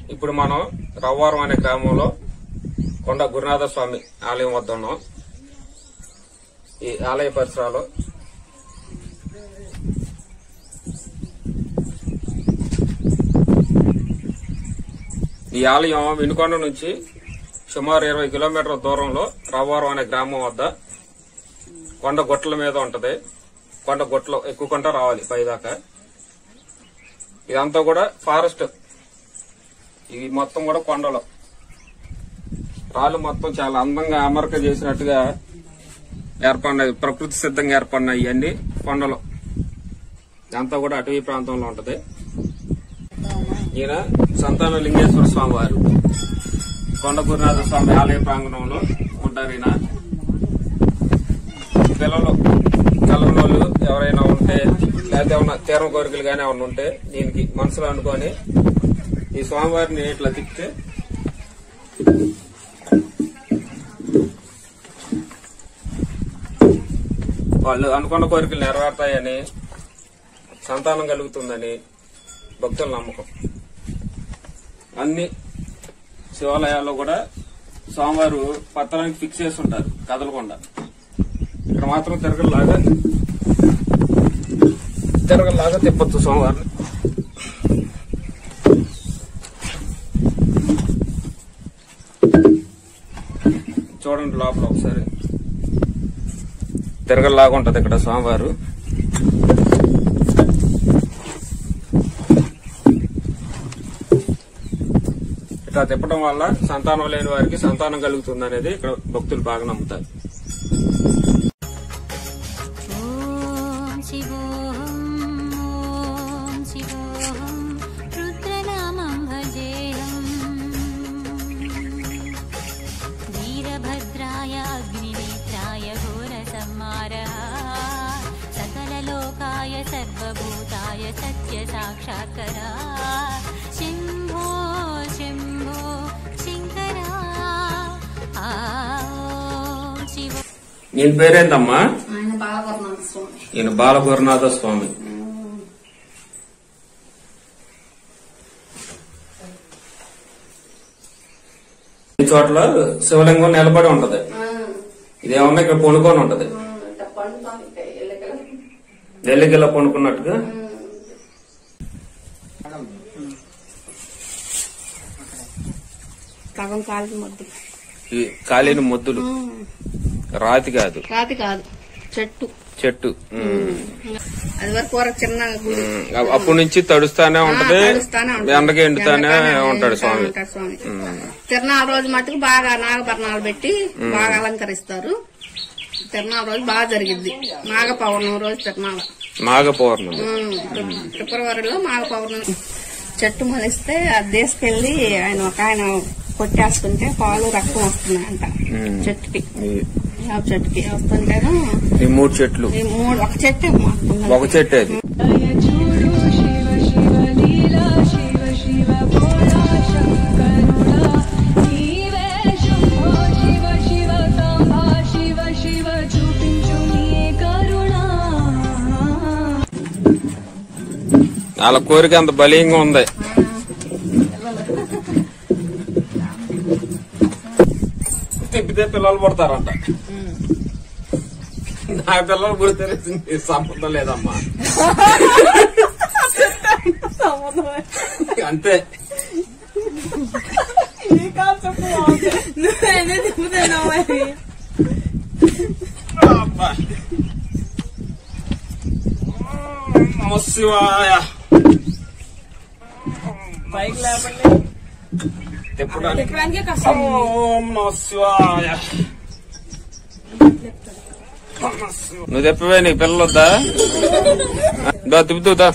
ఇప్పుడు మనం రవ్వారం అనే గ్రామంలో కొండ గురునాథ స్వామి ఆలయం వద్ద ఉన్నాం ఈ ఆలయ పరిసరాలు ఈ ఆలయం వినుకొండ నుంచి సుమారు ఇరవై కిలోమీటర్ల దూరంలో రవ్వారం అనే గ్రామం వద్ద కొండ గుట్టల మీద ఉంటది కొండ గుట్టలు ఎక్కుకుంటా రావాలి పైదాకా ఇదంతా కూడా ఫారెస్ట్ ఇది మొత్తం కూడా కొండలు రాళ్ళు మొత్తం చాలా అందంగా అమరిక చేసినట్టుగా ఏర్పడినాయి ప్రకృతి సిద్ధంగా ఏర్పడినాయి ఇవన్నీ కొండలు ఇదంతా కూడా అటవీ ప్రాంతంలో ఉంటది ఈయన సంతాన లింగేశ్వర స్వామి వారు కొండ గురునాథ స్వామి ఆలయ ప్రాంగణంలో ఉంటారు ఈయన పిల్లలు కలవనోళ్ళు ఎవరైనా ఉంటే లేకపోతే ఏమన్నా తీరం కోరికలు కానీ ఏమన్నా ఉంటే దీనికి మనసులో అనుకొని ఈ స్వామివారిని ఇట్లా తిప్పితే వాళ్ళు అనుకున్న కోరికలు నెరవేరుతాయని సంతానం కలుగుతుందని భక్తుల నమ్మకం అన్ని శివాలయాల్లో కూడా స్వామివారు పత్రానికి ఫిక్స్ చేసి ఉంటారు కదలకుండా ఇక్కడ మాత్రం తిరగలాగా తిరగలాగా తిప్పొచ్చు స్వామివారిని చూడండి లోపల ఒకసారి తిరగలాగా ఉంటది ఇక్కడ స్వామివారు ఇట్లా తిప్పడం వల్ల సంతానం లేని వారికి సంతానం కలుగుతుంది అనేది ఇక్కడ భక్తులు బాగా నమ్ముతారు ॐ शिवोऽहं ॐ शिवोऽहं रुद्रनामं भजेऽहम् वीरभद्राय अग्निनेत्राय घोरसंहारः सकललोकाय सर्वभूताय सत्यसाक्षात्करा शम्भो शम्भो शङ्करा आ ॐ शिव ఈయన పేరేంటమ్మా ఆయన బాలవర్ణం స్వామి ఈయన బాలగురునాథ స్వామి ఈ చోట్ల శివలింగం నిలబడి ఉంటది ఇదేమన్నా ఇక్కడ పొనుకొని ఉంటది పండుతాం ఇక్కడ ఎల్లకల వెల్లికిలా పొనుకున్నట్టుగా సగం కాలికి మొద్దు ఈ కాలిన ముద్దులు రాతి కాదు రాతి కాదు చెట్టు చెట్టు ఉమ్. అది వరకు వరకు చిన్న గుడి ఉమ్. అప్పటి నుంచి తడుస్తానే ఉంటది ఆ, తడుస్తానే ఉంటది. ఎండకి ఎండుతానే ఎండగానే ఉంటాడు స్వామి ఉంటాడు స్వామి తిరునాళ్ళ రోజు మట్టుకు బాగా నాగభరణాలు పెట్టి బాగా అలంకరిస్తారు తిరునాళ్ళ రోజు బాగా జరిగింది నాగ పౌర్ణమి రోజు తిరునాళ్ళ మాఘ పౌర్ణమి ఉమ్, ఫిబ్రవరిలో మాఘ పౌర్ణమి చెట్టు మలిస్తే అది తీసుకెళ్లి ఆయన ఒక ఆయన కొట్టేస్తుంటే పాలు రక్తం వస్తున్నాయంట ఉమ్. చెట్టుకి ఈ- వేప చెట్టుకి వస్తుంటేను ఈ మూడు చెట్లు ఈ మూడు ఒక చెట్టు మొత్తం ఒక చెట్టు అది చూడు శివ శివ లీలా శివ శివ భోళా శంకరుడా నీవే శంభో శివ శివ సాంబా శివ శివ చూపించు నీ కరుణా వాళ్ళ కోరిక అంత బలీయంగా ఉంది తిప్పితే పిల్లలు పుడతారంట నా పిల్లలు పుడితే నీ సంపద లేదమ్మా అంతే అబ్బా. నమః శివాయ తిప్పడానికి ఓం నమః శివాయ నువ్వు చెప్పవే నీకు పిల్లలు వద్దా దా తిప్పుతా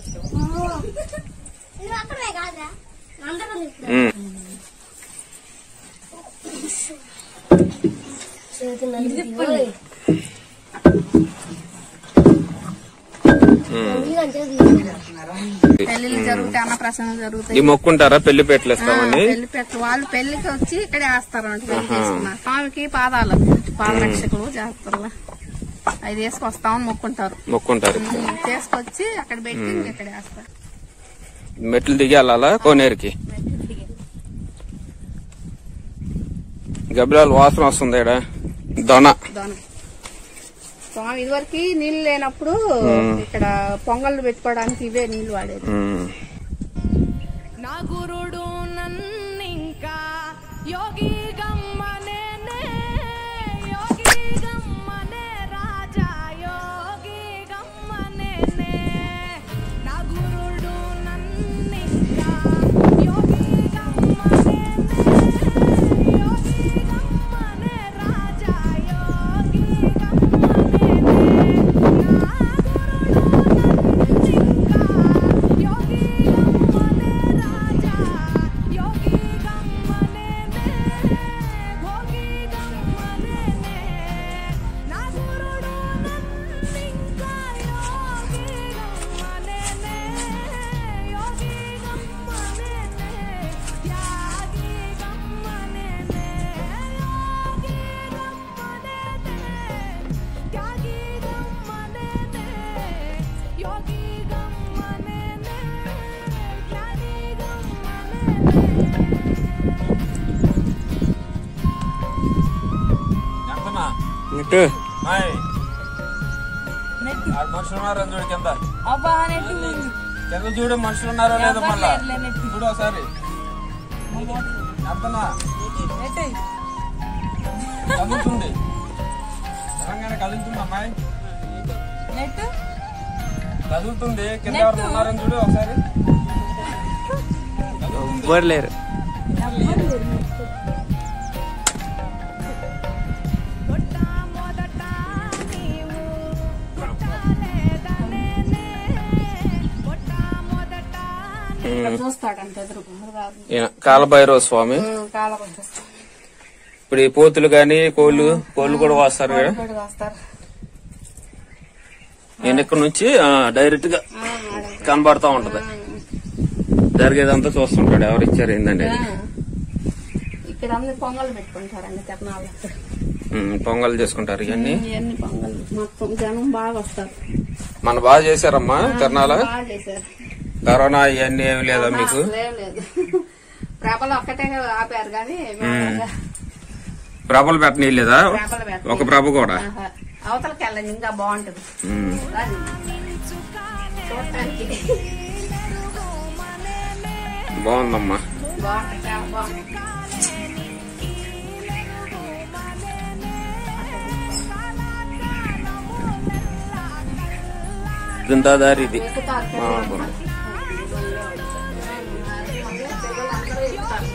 పెళ్లిళ్ళు జరుగుతాయి అన్నప్రసన్న జరుగుతాయి ఈ మొక్కుంటారా పెళ్లి పెట్టలేస్తామని పెళ్లి పెట్ట వాళ్ళు పెళ్లికి వచ్చి ఇక్కడే వేస్తారు అంటే పెళ్లి చేసుకున్నారు స్వామికి పాదాలు పాదరక్షకులు చేస్తారు అవి తీసుకొస్తామని మొక్కుంటారు మొక్కుంటారు ఉమ్, తీసుకొచ్చి అక్కడ పెట్టి ఇక్కడ వేస్తారు మెట్లు దిగి వెళ్ళాలా కోనేరుకి మెట్లు దిగి. గబ్బిలాలు వాసన వస్తుంది ఈడ దొన దాని స్వామి ఇదివరకు నీళ్లు లేనప్పుడు ఇక్కడ పొంగళ్ళు పెట్టుకోవడానికి ఇవే నీళ్లు వాడేది ఉమ్. నా గురుడు నన్నింకా యోగి గమ్మనేనే యోగి గమ్మనే రాజా యోగి గమ్మనేనే నా గురుడు నన్నింకా యోగి గమ్మనేనే యోగి గమ్మనే రాజా యోగి గమ్మనేనే నా గురుడు నన్నింకా యోగి గమ్మనే రాజా యోగి గమ్మనేనే భోగి గమ్మనేనే నా గురుడు నన్నింకా యోగి గమ్మనేనే యోగి గమ్మనేనే త్యాగి గమ్మనేనే యోగి గమ్మనేనే త్యాగి గమ్మనేనే యోగి గమ్మనేనే త్యాగి గమ్మనేనే ఎంతనా? నెట్టు హాయ్. ఆడ మనుషులు ఉన్నారో చూడు కింద అబ్బా నెట్టు కింద చూడు మనుషులు ఉన్నారో లేదో మళ్ళా లేదులే, నెట్టు. చూడు ఒకసారి ఎంతనా? నెట్టు కదులుతుంది తెలంగాణ కదులుతుంది అమ్మాయి నెట్టు కదులుతుంది కింద ఎవరు ఉన్నారని చూడు ఒకసారి ఎవ్వరు లేరు మొట్ట మొదట నీవు పుట్టలేదనేనే మొట్ట మొదట ఇక్కడ చూస్తాడంట ఎదురు రాదు ఈయన కాలభైరవ స్వామి కాలబద్ద ఇప్పుడు ఈ పోతులు గాని కోళ్ళు కోళ్ళు కూడా వస్తారు కదా కూడా వస్తారు ఈయన ఇక్కడ నుంచి డైరెక్ట్ గా ఆ, ఆడ. కనబడతా ఉంటది జరిగేదంతా చూస్తుంటాడు ఎవరు ఇచ్చారు ఏందండి ఆ. ఇక్కడ అన్ని పొంగల్ పెట్టుకుంటారండి తిరణాలు ఉమ్, పొంగల్ చేసుకుంటారు ఇవన్నీ ఇవన్నీ పొంగల్ మొత్తం జనం బాగా వస్తారు మన బాగా చేశారమ్మా తిరణాల బాగా చేశారు కరోనా ఇవన్నీ ఏమి లేదా మీకు అసలు ఏం లేదు ప్రభలు ఒక్కటే ఆపారు కానీ మామూలుగా ప్రభలు పెట్టనీయలేదా ప్రభలు పెట్టలేదు. ఒక ప్రభ కూడా ఆహా. అవతలకి వెళ్ళండి ఇంకా బాగుంటది ఉమ్. అది. చూడటానికి బాగుందమ్మా బాగుంటది చాలా బాగుంటది బృందాదారి ఇది ఎక్కుతారు ఆ, బాగుంది. పిల్లలందరూ ఎక్కుతారు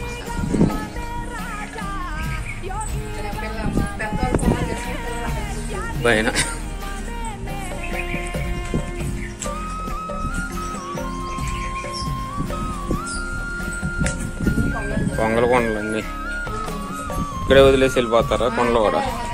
పిల్ల- పెద్దోళ్ళు పొంగల్ చేసుకుని పిల్లలు అక్కడ కూర్చోండి. పైన పొంగల్ కొండలు అన్ని ఇక్కడే వదిలేసి వెళ్ళిపోతారా కొండలు కూడా